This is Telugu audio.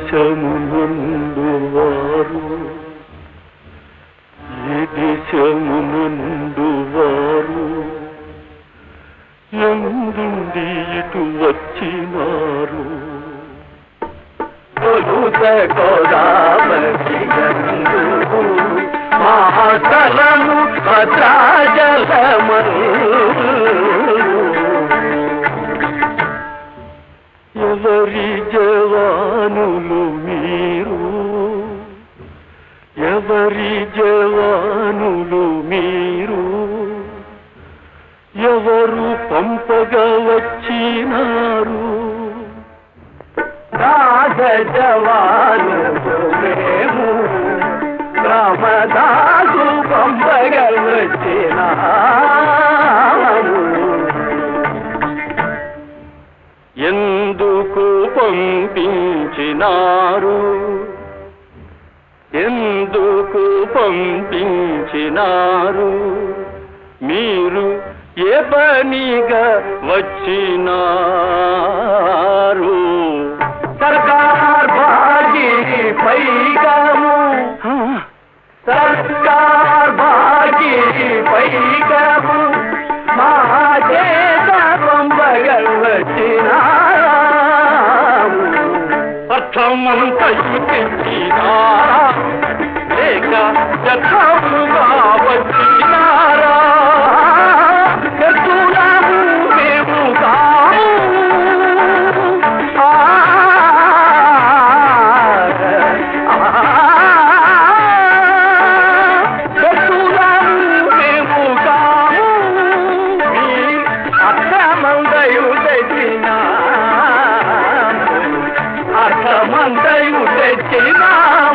దేశమునందు వారు ఏ దేశమునందు వారు ఎందుండి ఇటు వచ్చినారు కొలుత గోదావరి యందు మహాస్థలము ఎవరి జవానులు మీరు ఎవరి జవానులు మీరు ఎవరు పంపగా వచ్చినారు రాజవాను మేము రామదాసు పంపగల్ వచ్చిన ఎందుకు పంపించినారు ఎందుకు పంపించినారు మీరు ఏ పనిగా వచ్చినారు సర్కార్ బాజీ పైగాము ఆ, సర్కార్ బాజీ పైగాము మా చేత పంపగల్ వచ్చిన అర్థమంతయు తెచ్చినారా లేక యథాముగా వచ్చినారా ఎత్తులము మేము కాము ఆ, ఎత్తులము మేము కాము మీ అర్థమందయు తెచ్చినా అర్థమందయు తెచ్చినా